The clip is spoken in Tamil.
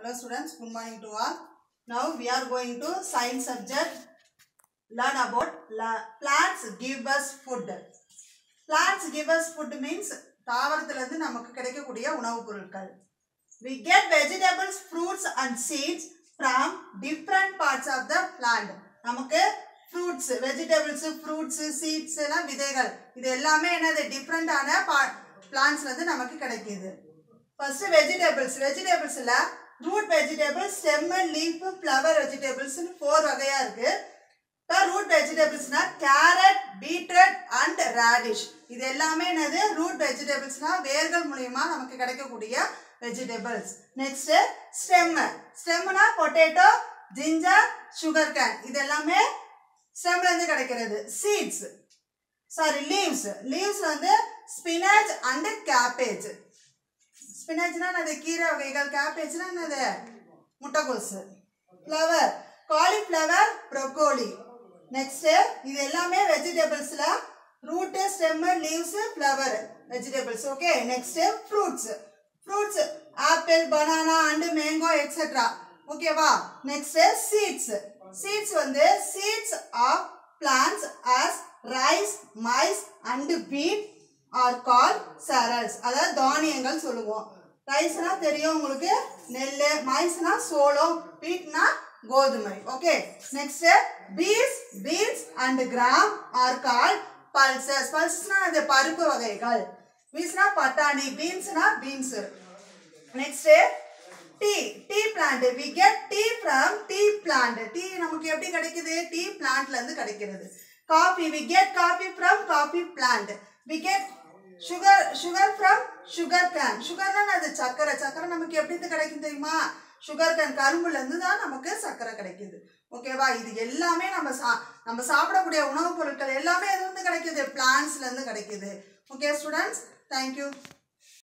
Hello students, good morning to all. Now we are going to science subject. Learn about la- plants give us food. Plants give us food means தாவரத்திலிருந்து நமக்கு கிடைக்கக்கூடிய உணவுப் பொருட்கள் we get vegetables fruits and seeds from different parts of the plant நமக்கு ஃப்ரூட்ஸ் வெஜிடபிள்ஸ் ஃப்ரூட்ஸ் சீட்ஸ் எல்லாம் விதைகள் இது எல்லாமே என்னது டிஃப்ரெண்டான பிளான்ஸ்ல இருந்து நமக்கு கிடைக்குது ஃபர்ஸ்ட் வெஜிடபிள்ஸ் வெஜிடபிள்ஸ்ல root vegetables stem leaf flower வெஜிடபிள்ஸ்னு ஃபோர் வகையா இருக்கு இப்போ ரூட் வெஜிடபிள்ஸ்னா கேரட் பீட்ரட் அண்ட் ரேடிஷ் இது எல்லாமே என்னது ரூட் வெஜிடபிள்ஸ்னா வேர்கள் மூலியமா நமக்கு கிடைக்கக்கூடிய வெஜிடபிள்ஸ் நெக்ஸ்ட் ஸ்டெம் ஸ்டெம்னா பொட்டேட்டோ ஜிஞ்சர் சுகர் கேன் இது எல்லாமே ஸ்டெம்ல இருந்து கிடைக்கிறது சீட்ஸ் சாரி லீவ்ஸ் லீவ்ஸ் வந்து ஸ்பினாச் அண்ட் கேபேஜ் ஸ்பினாச்னா என்னது கீரை வகைகள் கேபேஜ்னா என்னது முட்டைகோசு ஃப்ளவர் காலிஃப்ளவர் ப்ரொக்கோலி நெக்ஸ்ட் இது எல்லாமே வெஜிடபிள்ஸ்ல root stem leaves flower vegetables okay next fruits fruits apple banana and mango etcetera ஓகேவா நெக்ஸ்ட் சீட்ஸ் சீட்ஸ் வந்து seeds of plants as rice maize and wheat are called cereals அதாவது தானியங்கள் சொல்லுவோம் ரைஸ்னா தெரியும் உங்களுக்கு நெல் மைஸ்னா சோளம் பீட்னா கோதுமை okay next peas beans and gram are called pulses பல்சஸ்னா அது பருப்பு வகைகள் பீஸ்னா பட்டாணி பீன்ஸ்னா beans next tea tea plant we get tea from tea plant tea நமக்கு எப்படி கிடைக்குது டீ பிளான்ட்ல இருந்து கிடைக்கிறது coffee we get coffee from coffee plant we get sugar sugar from sugar cane சுகர்னா அது சக்கரை சக்கரை நமக்கு எப்படி இருந்து கிடைக்கும் தெரியுமா சுகர் கேன் கரும்புல இருந்து தான் நமக்கு சக்கரை கிடைக்குது ஓகேவா இது எல்லாமே நம்ம சா நம்ம சாப்பிடக்கூடிய உணவுப் பொருட்கள் எல்லாமே எது இருந்து கிடைக்குது பிளான்ஸ்ல இருந்து கிடைக்குது ஓகே ஸ்டூடெண்ட்ஸ் தேங்க்யூ